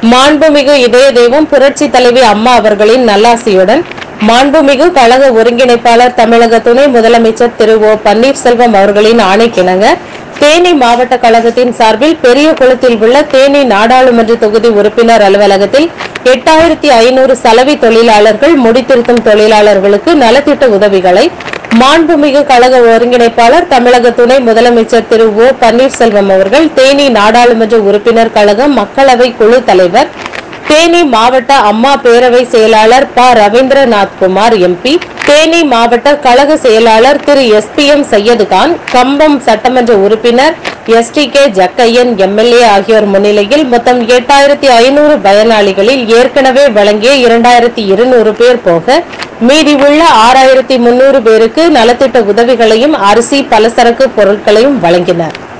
மாண்புமிகு இதய தெய்வம் புரட்சி தலைவி அம்மா அவர்களின் நல்லாசியுடன் மாண்புமிகு கழக ஒருங்கிணைப்பாளர் தமிழக துணை முதலமைச்சர் திரு ஓ பன்னீர்செல்வம் அவர்களின் ஆணைக்கிணங்க தேனி மாவட்ட கழகத்தின் சார்பில் பெரிய குளத்தில் உள்ள தேனி நாடாளுமன்ற தொகுதி உறுப்பினர் அலுவலகத்தில் எட்டாயிரத்தி ஐநூறு சலவை தொழிலாளர்கள் முடித்திருத்தும் தொழிலாளர்களுக்கு நலத்திட்ட உதவிகளை மாண்புமிகு கழக ஒருங்கிணைப்பாளர் தமிழக துணை முதலமைச்சர் திரு ஓ பன்னீர்செல்வம் அவர்கள் தேனி நாடாளுமன்ற உறுப்பினர் கழக மக்களவை குழு தலைவர் தேனி மாவட்ட அம்மா பேரவை செயலாளர் ப ரவீந்திரநாத் குமார் எம்பி தேனி மாவட்ட கழக செயலாளர் Thiru S P M Syed Khan Cumbum சட்டமன்ற உறுப்பினர் S T K Jakkaiyan MLA ஆகியோர் முன்னிலையில் மொத்தம் எட்டாயிரத்தி ஐநூறு பயனாளிகளில் ஏற்கனவே வழங்கிய இரண்டாயிரத்தி இருநூறு பேர் போக மீதி உள்ள ஆறாயிரத்தி முன்னூறு பேருக்கு நலத்திட்ட உதவிகளையும் அரிசி பலசரக்கு பொருட்களையும் வழங்கினர்